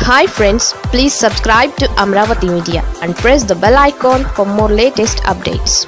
hi friends please subscribe to Amaravati media and press the bell icon for more latest updates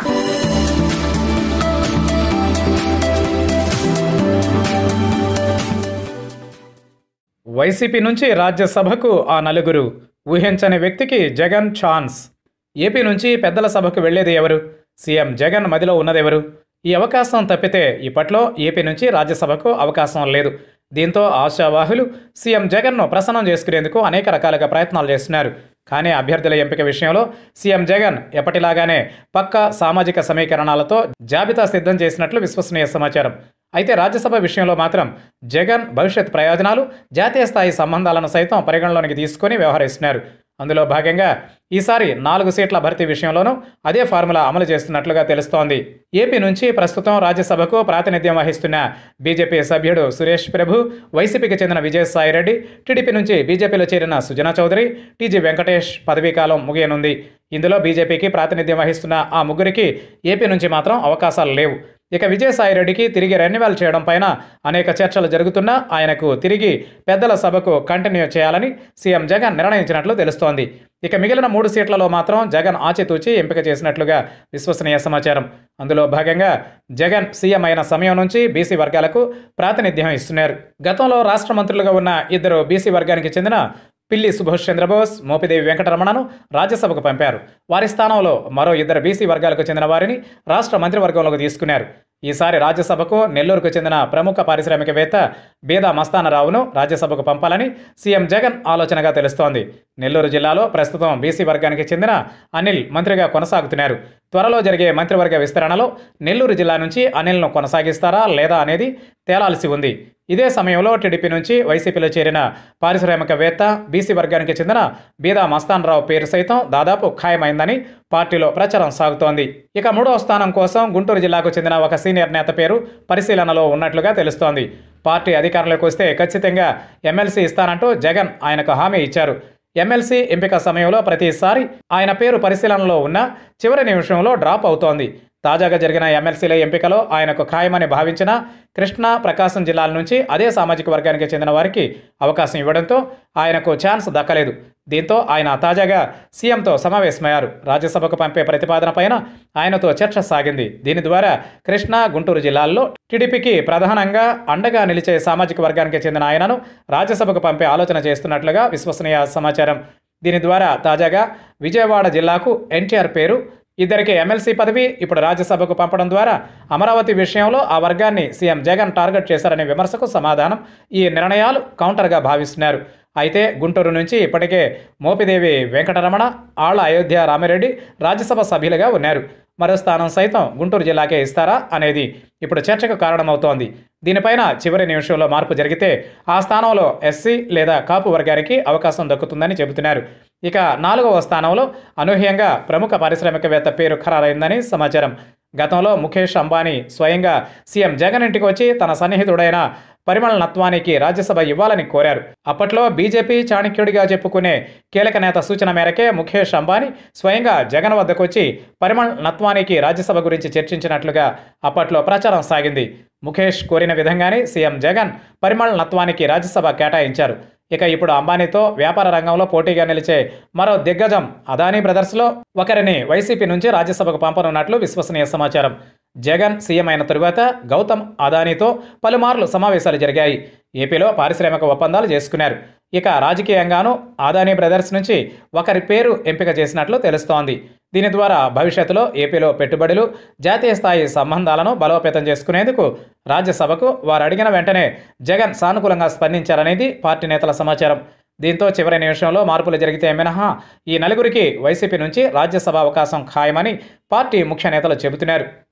YCP నుంచి రాజ్యసభకు ఆ నలుగురు ఊహించని వ్యక్తికి జగన్ ఛాన్స్ ఏపీ నుంచి పెద్దల సభకు వెళ్లేది ఎవరు సీఎం జగన్ మదిలో ఉన్నదెవరు ఈ అవకాశం తప్పితే ఇప్పట్లో ఏపీ నుంచి రాజ్యసభకు అవకాశం లేదు దీంతో ఆశావాహులు సీఎం జగన్ను ప్రసన్నం చేసుకునేందుకు అనేక రకాలుగా ప్రయత్నాలు చేస్తున్నారు కానీ అభ్యర్థుల ఎంపిక విషయంలో సీఎం జగన్ ఎప్పటిలాగానే పక్కా సామాజిక సమీకరణాలతో జాబితా సిద్ధం చేసినట్లు విశ్వసనీయ సమాచారం అయితే రాజ్యసభ విషయంలో మాత్రం జగన్ భవిష్యత్ ప్రయోజనాలు జాతీయ స్థాయి సంబంధాలను సైతం పరిగణలోనికి తీసుకొని వ్యవహరిస్తున్నారు అందులో భాగంగా ఈసారి నాలుగు సీట్ల భర్తీ విషయంలోనూ అదే ఫార్ములా అమలు చేస్తున్నట్లుగా తెలుస్తోంది ఏపీ నుంచి ప్రస్తుతం రాజ్యసభకు ప్రాతినిధ్యం వహిస్తున్న బీజేపీ సభ్యుడు సురేష్ ప్రభు వైసీపీకి చెందిన విజయసాయిరెడ్డి టీడీపీ నుంచి బీజేపీలో చేరిన సుజనా చౌదరి టీజీ వెంకటేష్ పదవీకాలం ముగియనుంది ఇందులో బీజేపీకి ప్రాతినిధ్యం వహిస్తున్న ఆ ముగ్గురికి ఏపీ నుంచి మాత్రం అవకాశాలు లేవు ఇక విజయసాయిరెడ్డికి తిరిగి రెన్యువల్ చేయడం పైన అనేక చర్చలు జరుగుతున్నా ఆయనకు తిరిగి పెద్దల సభకు కంటిన్యూ చేయాలని సీఎం జగన్ నిర్ణయించినట్లు తెలుస్తోంది ఇక మిగిలిన మూడు సీట్లలో మాత్రం జగన్ ఆచితూచి ఎంపిక చేసినట్లుగా విశ్వసనీయ సమాచారం అందులో భాగంగా జగన్ సీఎం అయిన సమయం నుంచి బీసీ వర్గాలకు ప్రాతినిధ్యం ఇస్తున్నారు గతంలో రాష్ట్ర మంత్రులుగా ఉన్న ఇద్దరు బీసీ వర్గానికి చెందిన పిల్లి సుభాష్ చంద్రబోస్ మోపిదేవి వెంకటరమణను రాజ్యసభకు పంపారు వారి స్థానంలో మరో ఇద్దరు బీసీ వర్గాలకు చెందిన వారిని రాష్ట్ర మంత్రివర్గంలోకి తీసుకున్నారు ఈసారి రాజ్యసభకు నెల్లూరుకు చెందిన ప్రముఖ పారిశ్రామికవేత్త బీదా మస్తానరావును రాజ్యసభకు పంపాలని సీఎం జగన్ ఆలోచనగా తెలుస్తోంది నెల్లూరు జిల్లాలో ప్రస్తుతం బీసీ వర్గానికి చెందిన అనిల్ మంత్రిగా కొనసాగుతున్నారు త్వరలో జరిగే మంత్రివర్గ విస్తరణలో నెల్లూరు జిల్లా నుంచి అనిల్ను కొనసాగిస్తారా లేదా అనేది తేలాల్సి ఉంది ఇదే సమయంలో టీడీపీ నుంచి వైసీపీలో చేరిన పారిశ్రామికవేత్త బీసీ వర్గానికి చెందిన బీదా మస్తానరావు పేరు సైతం దాదాపు ఖాయమైందని పార్టీలో ప్రచారం సాగుతోంది ఇక మూడవ స్థానం కోసం గుంటూరు జిల్లాకు చెందిన ఒక సీనియర్ నేత పేరు పరిశీలనలో ఉన్నట్లుగా తెలుస్తోంది పార్టీ అధికారంలోకి వస్తే ఖచ్చితంగా ఎమ్మెల్సీ ఇస్తానంటూ జగన్ ఆయనకు హామీ ఇచ్చారు ఎమ్మెల్సీ ఎంపిక సమయంలో ప్రతిసారి ఆయన పేరు పరిశీలనలో ఉన్న చివరి నిమిషంలో డ్రాప్ అవుతోంది తాజాగా జరిగిన ఎమ్మెల్సీల ఎంపికలో ఆయనకు ఖాయమని భావించిన కృష్ణా ప్రకాశం జిల్లాల నుంచి అదే సామాజిక వర్గానికి చెందిన వారికి అవకాశం ఇవ్వడంతో ఆయనకు ఛాన్స్ దక్కలేదు దీంతో ఆయన తాజాగా సీఎంతో సమావేశమయ్యారు రాజ్యసభకు పంపే ప్రతిపాదన పైన ఆయనతో చర్చ సాగింది దీని ద్వారా కృష్ణా గుంటూరు జిల్లాల్లో టీడీపీకి ప్రధానంగా అండగా నిలిచే సామాజిక వర్గానికి చెందిన ఆయనను రాజ్యసభకు పంపే ఆలోచన చేస్తున్నట్లుగా విశ్వసనీయ సమాచారం దీని ద్వారా తాజాగా విజయవాడ జిల్లాకు ఎన్టీఆర్ పేరు ఇద్దరికి ఎమ్మెల్సీ పదవి ఇప్పుడు రాజ్యసభకు పంపడం ద్వారా అమరావతి విషయంలో ఆ వర్గాన్ని సీఎం జగన్ టార్గెట్ చేశారనే విమర్శకు సమాధానం ఈ నిర్ణయాలు కౌంటర్గా భావిస్తున్నారు అయితే గుంటూరు నుంచి ఇప్పటికే మోపిదేవి వెంకటరమణ ఆళ్ల అయోధ్య రామిరెడ్డి రాజ్యసభ సభ్యులుగా ఉన్నారు మరో స్థానం సైతం గుంటూరు జిల్లాకే ఇస్తారా అనేది ఇప్పుడు చర్చకు కారణమవుతోంది దీనిపైన చివరి నిమిషంలో మార్పు జరిగితే ఆ స్థానంలో ఎస్సీ లేదా కాపు వర్గానికి అవకాశం దక్కుతుందని చెబుతున్నారు ఇక నాలుగవ స్థానంలో అనూహ్యంగా ప్రముఖ పారిశ్రామికవేత్త పేరు ఖరారైందని సమాచారం గతంలో ముఖేష్ అంబానీ స్వయంగా సీఎం జగన్ ఇంటికి వచ్చి తన సన్నిహితుడైన పరిమళ నత్వానికి రాజ్యసభ ఇవ్వాలని కోరారు అప్పట్లో బీజేపీ చాణక్యుడిగా చెప్పుకునే కీలక నేత సూచన మేరకే ముఖేష్ అంబానీ స్వయంగా జగన్ వద్దకు వచ్చి పరిమళ్ నత్వానికి రాజ్యసభ గురించి చర్చించినట్లుగా అప్పట్లో ప్రచారం సాగింది ముఖేష్ కోరిన విధంగానే సీఎం జగన్ పరిమళ్ నత్వానికి రాజ్యసభ కేటాయించారు ఇక ఇప్పుడు అంబానీతో వ్యాపార రంగంలో పోటీగా నిలిచే మరో దిగ్గజం అదానీ బ్రదర్స్లో ఒకరిని వైసీపీ నుంచి రాజ్యసభకు పంపనున్నట్లు విశ్వసనీయ సమాచారం జగన్ సీఎం అయిన తరువాత గౌతమ్ అదానీతో పలుమార్లు సమావేశాలు జరిగాయి ఏపీలో పారిశ్రామిక ఒప్పందాలు చేసుకున్నారు ఇక రాజకీయంగానూ అదానీ బ్రదర్స్ నుంచి ఒకరి పేరు ఎంపిక చేసినట్లు తెలుస్తోంది దీని ద్వారా భవిష్యత్తులో ఏపీలో పెట్టుబడులు జాతీయ స్థాయి సంబంధాలను బలోపేతం చేసుకునేందుకు రాజ్యసభకు వారు అడిగిన వెంటనే జగన్ సానుకూలంగా స్పందించారనేది పార్టీ నేతల సమాచారం దీంతో చివరి నిమిషంలో మార్పులు జరిగితే మినహా ఈ నలుగురికి వైసీపీ నుంచి రాజ్యసభ అవకాశం ఖాయమని పార్టీ ముఖ్య నేతలు చెబుతున్నారు